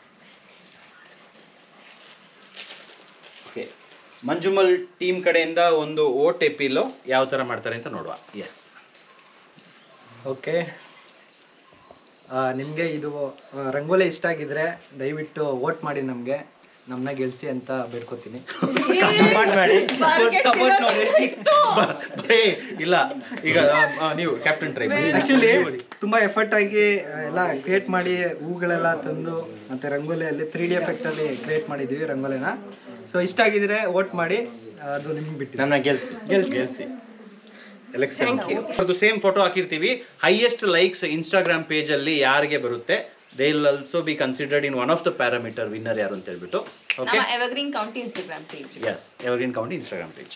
ಓಕೆ ಮಂಜುಮಲ್ ಟೀಮ್ ಕಡೆಯಿಂದ ಒಂದು ಓಟ್ ಎಪೀಲು ಯಾವ ಥರ ಮಾಡ್ತಾರೆ ಅಂತ ನೋಡುವ ಎಸ್ ಓಕೆ ನಿಮಗೆ ಇದು ಆ, ರಂಗೋಲಿ ಇಷ್ಟ ಆಗಿದ್ರೆ ದಯವಿಟ್ಟು ವೋಟ್ ಮಾಡಿ ನಮಗೆ ನಮ್ಮನ್ನ ಗೆಲ್ಸಿ ಅಂತ ಬೇಡ್ಕೋತೀನಿ ಸಪೋರ್ಟ್ ಮಾಡಿ ಸಪೋರ್ಟ್ ಮಾಡಿ ಇಲ್ಲ ಈಗ ಆ, ಆ, ನೀವು ಕ್ಯಾಪ್ಟನ್ ಟ್ರೈ ಮಾಡಿ ಆ್ಯಕ್ಚುಲಿ ತುಂಬ ಎಫರ್ಟ್ ಆಗಿ ಆ, ಎಲ್ಲ ಕ್ರಿಯೇಟ್ ಮಾಡಿ ಹೂಗಳೆಲ್ಲ ತಂದು ಮತ್ತು ರಂಗೋಲಿಯಲ್ಲಿ ತ್ರೀ ಡಿ ಎಫೆಕ್ಟಲ್ಲಿ ಕ್ರಿಯೇಟ್ ಮಾಡಿದ್ದೀವಿ ರಂಗೋಲಿನ ಸೊ ಇಷ್ಟ ಆಗಿದ್ರೆ ವೋಟ್ ಮಾಡಿ ಅದು ನಿಮ್ಗೆ ಬಿಟ್ಟು ನನ್ನ ಗೆಲ್ಸಿ ಗೆಲ್ಸಿ ಗೆಲ್ಸಿ ಎಲೆಕ್ಷನ್ ಅದು ಸೇಮ್ ಫೋಟೋ ಹಾಕಿರ್ತೀವಿ ಹೈಯೆಸ್ಟ್ ಲೈಕ್ಸ್ ಇನ್ಸ್ಟಾಗ್ರಾಮ್ ಪೇಜ್ ಅಲ್ಲಿ ಯಾರಿಗೆ ಬರುತ್ತೆ they will also be considered in one of the parameter winner ಯಾರು ಅಂತ ಹೇಳ್ಬಿಟ್ಟು ಓಕೆ ನಮ್ಮ Evergreen County Instagram page yes Evergreen County Instagram page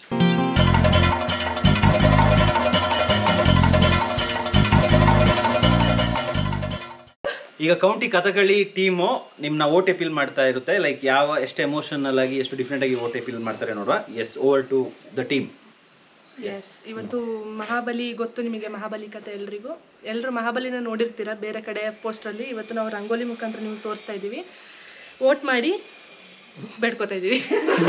ಈಗ ಕೌಂಟಿ ಕಥಕಳಿ ಟೀಮು ನಿಮ್ನ ಓಟ್ ಎಪೀಲ್ ಮಾಡ್ತಾ ಇರುತ್ತೆ ಲೈಕ್ ಯಾವ ಎಷ್ಟು ಎಮೋಷನಲ್ ಆಗಿ ಎಷ್ಟು ಡಿಫ್ರೆಂಟ್ ಆಗಿ ಓಟ್ ಎಪೀಲ್ ಮಾಡ್ತಾರೆ ನೋಡುವ yes over to the team yes ಇವತ್ತು ಮಹಾಬಲಿ ಗೊತ್ತು ನಿಮಗೆ ಮಹಾಬಲಿ ಕತೆ ಎಲ್ರಿಗೂ ಎಲ್ಲರೂ ಮಹಾಬಲಿನ ನೋಡಿರ್ತೀರ ಬೇರೆ ಕಡೆ ಪೋಸ್ಟಲ್ಲಿ ಇವತ್ತು ನಾವು ರಂಗೋಲಿ ಮುಖಾಂತರ ನಿಮ್ಗೆ ತೋರಿಸ್ತಾ ಇದ್ದೀವಿ ವೋಟ್ ಮಾಡಿ ಬೇಡ್ಕೋತಾ ಇದ್ದೀವಿ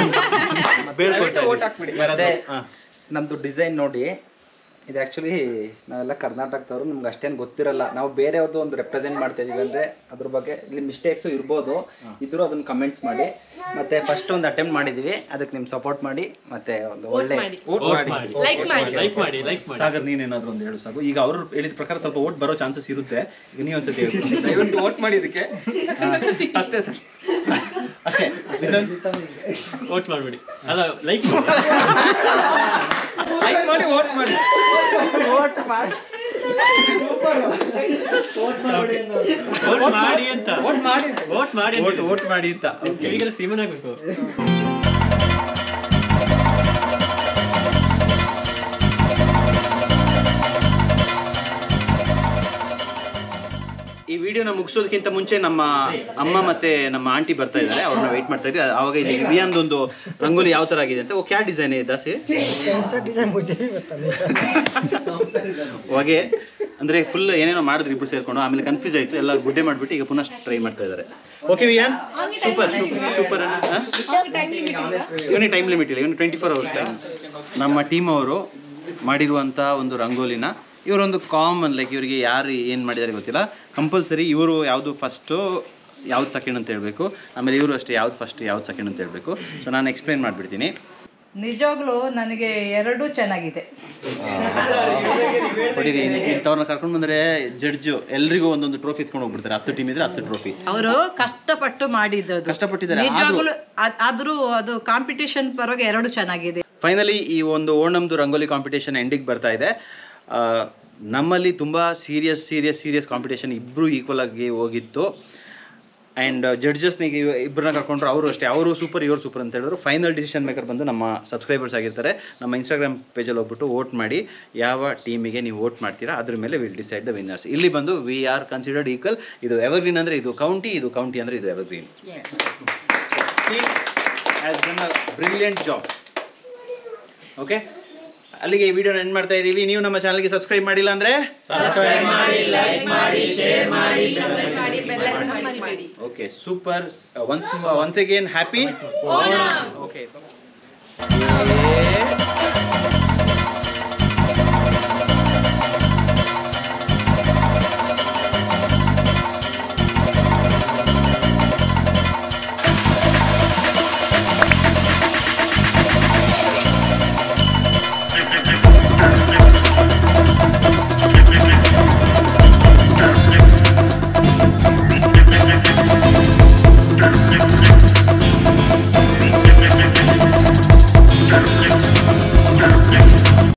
ಮತ್ತೆ ನಮ್ದು ಡಿಸೈನ್ ನೋಡಿ ಇದು ಆ್ಯಕ್ಚುಲಿ ನಾವೆಲ್ಲ ಕರ್ನಾಟಕದವರು ನಮ್ಗೆ ಅಷ್ಟೇನು ಗೊತ್ತಿರಲ್ಲ ನಾವು ಬೇರೆಯವ್ರದ್ದು ಒಂದು ರೆಪ್ರೆಸೆಂಟ್ ಮಾಡ್ತಾ ಇದೀವಿ ಅಂದರೆ ಅದ್ರ ಬಗ್ಗೆ ಇಲ್ಲಿ ಮಿಸ್ಟೇಕ್ಸು ಇರ್ಬೋದು ಇದ್ರೂ ಅದನ್ನ ಕಮೆಂಟ್ಸ್ ಮಾಡಿ ಮತ್ತೆ ಫಸ್ಟ್ ಒಂದು ಅಟೆಂಪ್ಟ್ ಮಾಡಿದ್ದೀವಿ ಅದಕ್ಕೆ ನಿಮ್ಮ ಸಪೋರ್ಟ್ ಮಾಡಿ ಮತ್ತೆ ಒಂದು ಒಳ್ಳೆ ಮಾಡಿ. vote ಮಾಡಿ ಲೈಕ್ ಮಾಡಿ ಲೈಕ್ ಮಾಡಿ ಲೈಕ್ ಮಾಡಿ ಸಾಗರ್ ನೀನೇನಾದ್ರೂ ಒಂದು ಹೇಳು ಸಾಕು ಈಗ ಅವರು ಹೇಳಿದ ಪ್ರಕಾರ ಸ್ವಲ್ಪ ಓಟ್ ಬರೋ ಚಾನ್ಸಸ್ ಇರುತ್ತೆ ಈಗ ನೀವು ಒಂದ್ಸತಿ ಹೇಳು. ದಯವಿಟ್ಟು ವೋಟ್ ಮಾಡಿ ಇದಕ್ಕೆ ಅಷ್ಟೇ ಸರ್ ಅಷ್ಟೇ ವೋಟ್ ಮಾಡ್ಬಿಡಿ ಅಲ್ಲ ಲೈಕ್ ಲೈಕ್ ಮಾಡಿ ವೋಟ್ ಮಾಡಿ ವೋಟ್ ಮಾಡಿ ಅಂತ ವೋಟ್ ಮಾಡಿ ವೋಟ್ ಮಾಡಿ ಓಟ್ ಓಟ್ ಮಾಡಿ ಅಂತ ಕಿವಿಗೆಲ್ಲ ಸೀಮನ್ ಆಗ್ಬೇಕು ಈ ವಿಡಿಯೋನ ಮುಗಿಸೋದಕ್ಕಿಂತ ಮುಂಚೆ ನಮ್ಮ ಅಮ್ಮ ಮತ್ತೆ ನಮ್ಮ ಆಂಟಿ ಬರ್ತಾ ಇದ್ದಾರೆ ಅವ್ರನ್ನ ವೆಯ್ಟ್ ಮಾಡ್ತಾ ಇದ್ವಿ ಅವಾಗ ಇಲ್ಲಿ ವಿವಿಯಾನ್ದು ಒಂದು ರಂಗೋಲಿ ಯಾವ ತರ ಆಗಿದೆ ಅಂತ ಓ ಕ್ಯಾ ಡಿಸೈನ್ ಇದೆ ದಾಸಿ ಹೊಗೆ ಅಂದ್ರೆ ಫುಲ್ ಏನೇನೋ ಮಾಡಿದ್ರು ಇಬ್ರು ಸೇರ್ಕೊಂಡು ಆಮೇಲೆ ಕನ್ಫ್ಯೂಸ್ ಆಯ್ತು ಎಲ್ಲ ಗುಡ್ಡೆ ಮಾಡ್ಬಿಟ್ಟು ಈಗ ಪುನಃ ಟ್ರೈ ಮಾಡ್ತಾ ಇದ್ದಾರೆ okay Viaan super super super ಇವನಿಗೆ ಟೈಮ್ ಲಿಮಿಟ್ ಇಲ್ಲ ಇವನು ಟ್ವೆಂಟಿ ಫೋರ್ ಅವರ್ಸ್ ಟೈಮ್ ನಮ್ಮ ಟೀಮ್ ಅವರು ಮಾಡಿರುವಂಥ ಒಂದು ರಂಗೋಲಿನ ಇವರೊಂದು ಕಾಮನ್ ಲೈಕ್ ಇವರಿಗೆ ಯಾರು ಏನು ಮಾಡಿದ್ದಾರೆ ಗೊತ್ತಿಲ್ಲ ಕಂಪಲ್ಸರಿ ಇವರು ಯಾವುದು ಫಸ್ಟು ಯಾವ್ದು ಸೆಕೆಂಡ್ ಅಂತ ಹೇಳಬೇಕು ಆಮೇಲೆ ಇವರು ಅಷ್ಟೇ ಯಾವ್ದು ಫಸ್ಟ್ ಯಾವ್ದು ಸೆಕೆಂಡ್ ಅಂತ ಹೇಳಬೇಕು ಸೊ ನಾನು ಎಕ್ಸ್ಪ್ಲೈನ್ ಮಾಡಿಬಿಡ್ತೀನಿ ನಿಜವಾಗ್ಲೂ ನನಗೆ ಎರಡೂ ಚೆನ್ನಾಗಿದೆ ಹೊಡಿರಿ ಇಂಥವ್ರನ್ನ ಕರ್ಕೊಂಡು ಬಂದರೆ ಜಡ್ಜು ಎಲ್ರಿಗೂ ಒಂದೊಂದು ಟ್ರೋಫಿ ಎತ್ಕೊಂಡು ಹೋಗ್ಬಿಡ್ತಾರೆ ಹತ್ತು ಟೀಮ್ ಇದ್ರೆ ಹತ್ತು ಟ್ರೋಫಿ ಅವರು ಕಷ್ಟಪಟ್ಟು ಮಾಡಿದ್ದದು ಕಷ್ಟಪಟ್ಟಿದ್ದಾರೆ, ನಿಜವಾಗ್ಲೂ ಅದ್- ಆದ್ರೂ ಅದು ಕಾಂಪಿಟೇಷನ್ ಪರವಾಗಿ ಎರಡು ಚೆನ್ನಾಗಿದೆ ಫೈನಲಿ ಈ ಒಂದು ಓಣಮ್ದು ರಂಗೋಲಿ ಕಾಂಪಿಟೇಷನ್ ಎಂಡಿಗೆ ಬರ್ತಾ ಇದೆ ಆ, ನಮ್ಮಲ್ಲಿ ತುಂಬ ಸೀರಿಯಸ್ ಸೀರಿಯಸ್ ಸೀರಿಯಸ್ ಕಾಂಪಿಟೇಷನ್ ಇಬ್ಬರು ಈಕ್ವಲ್ ಆಗಿ ಹೋಗಿತ್ತು ಆ್ಯಂಡ್ ಜಡ್ಜಸ್ನಿಗೆ ಇಬ್ಬರನ್ನ ಕರ್ಕೊಂಡ್ರು ಅವರು ಅಷ್ಟೇ ಅವರು ಸೂಪರ್ ಇವರು ಸೂಪರ್ ಅಂತ ಹೇಳಿದ್ರು ಫೈನಲ್ ಡಿಸಿಷನ್ ಮೇಕರ್ ಬಂದು ನಮ್ಮ ಸಬ್ಸ್ಕ್ರೈಬರ್ಸ್ ಆಗಿರ್ತಾರೆ ನಮ್ಮ ಇನ್ಸ್ಟಾಗ್ರಾಮ್ ಪೇಜಲ್ಲಿ ಹೋಗ್ಬಿಟ್ಟು ವೋಟ್ ಮಾಡಿ ಯಾವ ಟೀಮಿಗೆ ನೀವು ವೋಟ್ ಮಾಡ್ತೀರಾ ಅದ್ರ ಮೇಲೆ ವಿಲ್ ಡಿಸೈಡ್ ದ ವಿನ್ನರ್ಸ್ ಇಲ್ಲಿ ಬಂದು ವಿ ಆರ್ ಕನ್ಸಿಡರ್ಡ್ ಈಕ್ವಲ್ ಇದು ಎವರ್ಗ್ರೀನ್ ಅಂದರೆ ಇದು ಕೌಂಟಿ ಇದು ಕೌಂಟಿ ಅಂದರೆ ಇದು Evergreen has done a brilliant job okay ಅಲ್ಲಿಗೆ ಈ ವಿಡಿಯೋನ ಎಂಡ್ ಮಾಡ್ತಾ ಇದ್ದೀವಿ ನೀವು ನಮ್ಮ ಚಾನಲ್ಗೆ ಸಬ್ಸ್ಕ್ರೈಬ್ ಮಾಡಿಲ್ಲ ಅಂದರೆ ಮಾಡಿ ಬೆಲ್ಲ ಮಾಡಿ okay super once once again happy okay